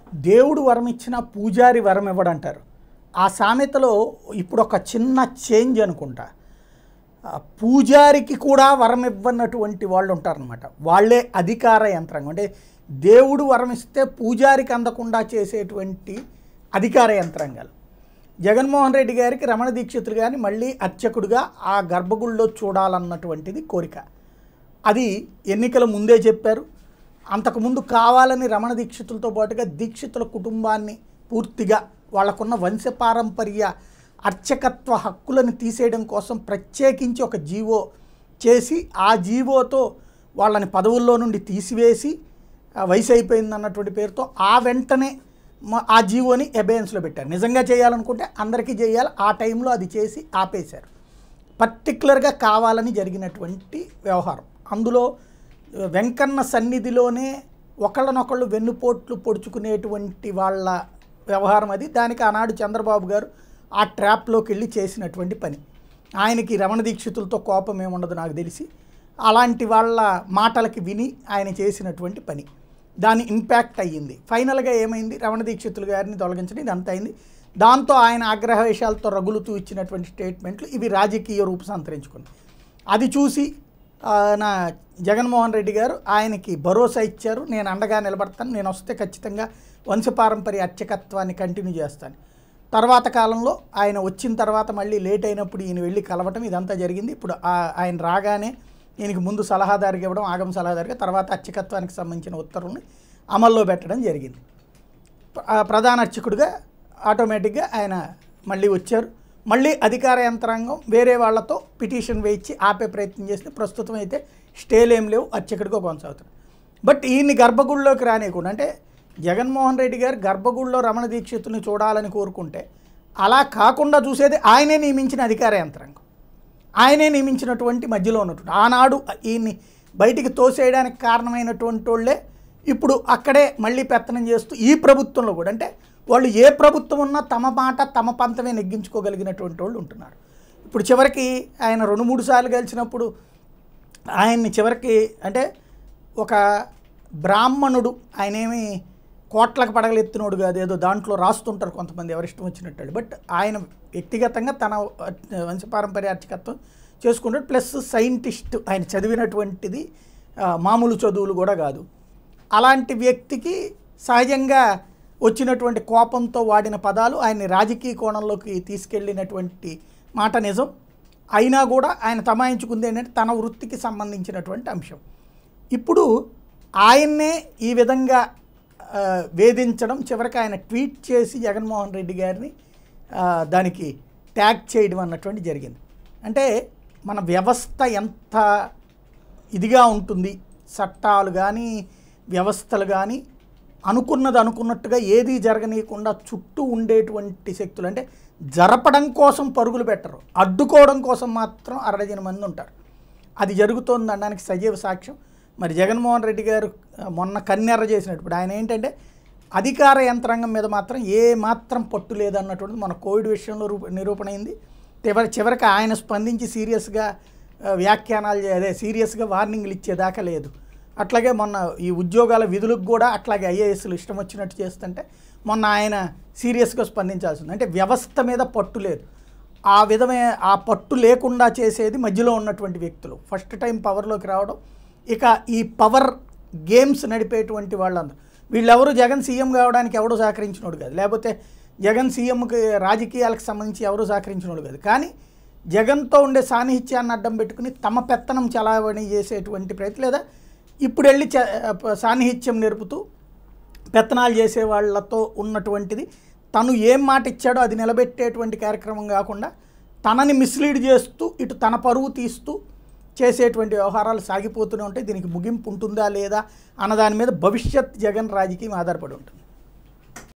దేవుడు వరం ఇచ్చిన పూజారి వరం ఇవ్వడంటారు ఆ సామెతలో ఇప్పుడు ఒక చిన్న చేంజ్ అనుకుంటా ఆ పూజారికి కూడా వరం ఇవ్వనటువంటి వాళ్ళు ఉంటారనమాట వాళ్ళే అధికార యంత్రాంగం అంటే దేవుడు వరం ఇస్తే పూజారికి అందకుండా చేసేటువంటి అధికార యంత్రాంగాలు జగన్మోహన్ రెడ్డి గారికి రమణ దీక్షితులు గారిని మళ్ళీ అర్చకుడిగా ఆ గర్భగుడిలో చూడాలన్నటువంటిది కోరిక అది ఎన్నికల ముందే చెప్పారు అంతకుముందు కావాలని రమణ దీక్షితులతో పాటుగా దీక్షితుల కుటుంబాన్ని పూర్తిగా వాళ్ళకున్న వంశపారంపర్య అర్చకత్వ హక్కులను తీసేయడం కోసం ప్రత్యేకించి ఒక జీవో చేసి ఆ జీవోతో వాళ్ళని పదవుల్లో నుండి తీసివేసి ఆ వయసు అయిపోయింది అన్నటువంటి పేరుతో ఆ వెంటనే మ- ఆ జీవోని అబేయన్స్లో పెట్టారు నిజంగా చేయాలనుకుంటే అందరికీ చేయాలి ఆ టైంలో అది చేసి ఆపేశారు పర్టికులర్గా కావాలని జరిగినటువంటి వ్యవహారం అందులో ఆ, వెంకన్న సన్నిధిలోనే ఒకళ్ళనొకళ్ళు వెన్నుపోట్లు పొడుచుకునేటువంటి వాళ్ళ వ్యవహారం అది దానికి ఆనాడు చంద్రబాబు గారు ఆ ట్రాప్లోకి వెళ్ళి చేసినటువంటి పని ఆయనకి రమణ దీక్షితులతో కోపం ఏముండదు నాకు తెలిసి అలాంటి వాళ్ళ మాటలకి విని ఆయన చేసినటువంటి పని దాని ఇంపాక్ట్ అయ్యింది ఫైనల్గా ఏమైంది రమణ దీక్షితులు గారిని తొలగించడం ఇదంతా అయింది దాంతో ఆయన ఆగ్రహవేశాలతో రగులుతూ ఇచ్చినటువంటి స్టేట్మెంట్లు ఇవి రాజకీయ రూపు సంతరించుకుంది అది చూసి ఆ, నా జగన్మోహన్ రెడ్డి గారు ఆయనకి భరోసా ఇచ్చారు నేను అండగా నిలబడతాను నేను వస్తే ఖచ్చితంగా వంశపారంపర్య అర్చకత్వాన్ని కంటిన్యూ చేస్తాను తర్వాత కాలంలో ఆయన వచ్చిన తర్వాత మళ్ళీ లేట్ అయినప్పుడు ఈయన వెళ్ళి కలవటం ఇదంతా జరిగింది ఇప్పుడు ఆ- ఆయన రాగానే ఈయనకి ముందు సలహాదారికి ఇవ్వడం ఆగమ సలహాదారిగా తర్వాత అర్చకత్వానికి సంబంధించిన ఉత్తర్వుల్ని అమల్లో పెట్టడం జరిగింది ప్ర- ఆ ప్రధాన అర్చకుడిగా ఆటోమేటిక్గా ఆయన మళ్ళీ వచ్చారు మళ్ళీ అధికార యంత్రాంగం వేరే వాళ్ళతో పిటిషన్ వేయించి ఆపే ప్రయత్నం చేస్తే ప్రస్తుతం అయితే స్టేలు ఏం లేవు అర్చకుడిగా కొనసాగుతారు బట్ ఈయన్ని గర్భగుడిలోకి రానియకుండా అంటే జగన్మోహన్ రెడ్డి గారు గర్భగుడిలో రమణ దీక్షితుని చూడాలని కోరుకుంటే అలా కాకుండా చూసేది ఆయనే నియమించిన అధికార యంత్రాంగం ఆయనే నియమించినటువంటి మధ్యలో ఉన్నటువంటి ఆనాడు ఈయన్ని బయటికి తోసేయడానికి కారణమైనటువంటి వాళ్ళే ఇప్పుడు అక్కడే మళ్ళీ పెత్తనం చేస్తూ ఈ ప్రభుత్వంలో కూడా అంటే వాళ్ళు ఏ ప్రభుత్వం ఉన్నా తమ మాట తమ పంతమే నెగ్గించుకోగలిగినటువంటి వాళ్ళు ఉంటున్నారు ఇప్పుడు చివరికి ఆయన రెండు మూడు సార్లు గెలిచినప్పుడు ఆయన్ని చివరికి అంటే ఒక బ్రాహ్మణుడు ఆయనేమి కోట్లకు పడగలెత్తినోడు కాదు ఏదో దాంట్లో రాస్తుంటారు కొంతమంది ఎవరిష్టం వచ్చినట్టు బట్ ఆయన వ్యక్తిగతంగా తన అ- వంశపారంపర్య అర్చకత్వం చేసుకుంటాడు ప్లస్ సైంటిస్ట్ ఆయన చదివినటువంటిది ఆ, మామూలు చదువులు కూడా కాదు అలాంటి వ్యక్తికి సహజంగా వచ్చినటువంటి కోపంతో వాడిన పదాలు ఆయన్ని రాజకీయ కోణంలోకి తీసుకెళ్ళినటువంటి మాట నిజం అయినా కూడా ఆయన తమాయించుకుంది ఏంటంటే తన వృత్తికి సంబంధించినటువంటి అంశం ఇప్పుడు ఆయన్నే ఈ విధంగా ఆ, వేధించడం చివరికి ఆయన ట్వీట్ చేసి జగన్మోహన్ రెడ్డి గారిని ఆ, దానికి ట్యాగ్ చేయడం అన్నటువంటి జరిగింది అంటే మన వ్యవస్థ ఎంత ఇదిగా ఉంటుంది చట్టాలు కానీ వ్యవస్థలు కానీ అనుకున్నది అనుకున్నట్టుగా ఏది జరగనీయకుండా చుట్టూ ఉండేటువంటి శక్తులు అంటే జరపడం కోసం పరుగులు పెట్టరు అడ్డుకోవడం కోసం మాత్రం అరడజన మంది ఉంటారు అది జరుగుతోంది అనడానికి సజీవ సాక్ష్యం మరి జగన్మోహన్ రెడ్డి గారు ఆ, మొన్న కన్నెర్ర చేసినట్టు ఇప్పుడు ఆయన ఏంటంటే అధికార యంత్రాంగం మీద మాత్రం ఏ మాత్రం పట్టు లేదన్నటువంటిది మన కోవిడ్ విషయంలో రూప నిరూపణ అయింది చివరి చివరికి ఆయన స్పందించి సీరియస్గా ఆ, వ్యాఖ్యానాలు చే- అదే సీరియస్గా వార్నింగ్లు ఇచ్చేదాకా లేదు అట్లాగే మొన్న ఈ ఉద్యోగాల విధులకు కూడా అట్లాగే ఐఏఎస్లు ఇష్టం వచ్చినట్టు చేస్తుంటే మొన్న ఆయన సీరియస్గా స్పందించాల్సింది అంటే వ్యవస్థ మీద పట్టు లేదు ఆ విధమే ఆ పట్టు లేకుండా చేసేది మధ్యలో ఉన్నటువంటి వ్యక్తులు ఫస్ట్ టైం పవర్లోకి రావడం ఇక ఈ పవర్ గేమ్స్ నడిపేటువంటి వాళ్ళందరూ వీళ్ళెవరు జగన్ సీఎం కావడానికి ఎవడు సహకరించినోడు కాదు లేకపోతే జగన్ సీఎంకి రాజకీయాలకు సంబంధించి ఎవరు సహకరించినోడు కాదు కానీ జగన్తో ఉండే సాన్నిహిత్యాన్ని అడ్డం పెట్టుకుని తమ పెత్తనం చలావణి చేసేటువంటి ప్రయత్నం లేదా ఇప్పుడు వెళ్ళి చ- సాన్నిహిత్యం నేర్పుతూ పెత్తనాలు చేసే వాళ్ళతో ఉన్నటువంటిది తను ఏం మాట ఇచ్చాడో అది నిలబెట్టేటువంటి కార్యక్రమం కాకుండా తనని మిస్లీడ్ చేస్తూ ఇటు తన పరువు తీస్తూ చేసేటువంటి వ్యవహారాలు సాగిపోతూనే ఉంటాయి దీనికి ముగింపు ఉంటుందా లేదా అన్న దాని మీద భవిష్యత్ జగన్ రాజకీయం ఆధారపడి ఉంటుంది